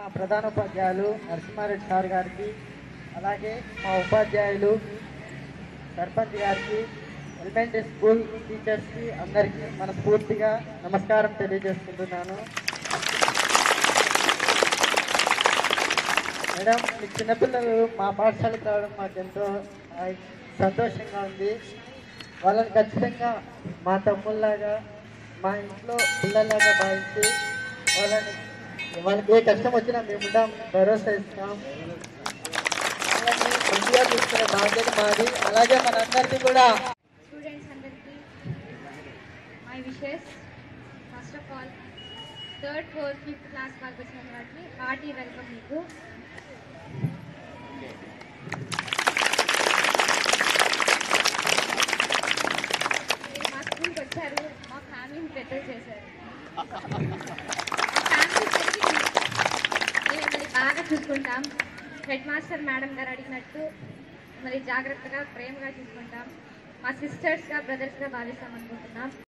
ప్రధానోపాధ్యాయులు నరసింహారెడ్డి సార్ గారికి అలాగే మా ఉపాధ్యాయులు సర్పంచ్ గారికి ఎలిమెంటరీ స్కూల్ టీచర్స్కి అందరికీ మనస్ఫూర్తిగా నమస్కారం తెలియజేసుకుంటున్నాను మేడం మీ చిన్నపిల్లలు మా పాఠశాలకు రావడం మాకు ఎంతో ఆ, సంతోషంగా ఉంది వాళ్ళని ఖచ్చితంగా మా తమ్ముళ్ళలాగా మా ఇంట్లో పిల్లల్లాగా భావించి వాళ్ళని వాళ్ళకి ఏ కష్టం వచ్చినా మేము ఉంటాం భరోసా ఇస్తాం వాళ్ళని మంచిగా చూసుకునే బాధ్యత మాది అలాగే మనందరికీ కూడా స్టూడెంట్స్ అందరికీ my wishes first of all third fourth fifth class వాళ్ళకి వచ్చిన వాటికి హార్టీ వెల్కమ్ మీకు మీరు మా స్కూల్కి వచ్చారు మా ఫ్యామిలీని పెద్దలు చేశారు ఫ్యామిలీ వచ్చేసి మేము మిమ్మల్ని బాగా చూసుకుంటాం హెడ్ మాస్టర్ మేడం గారు అడిగినట్టు మరి జాగ్రత్తగా ప్రేమగా చూసుకుంటాం మా సిస్టర్స్గా బ్రదర్స్గా భావిస్తాం అనుకుంటున్నాం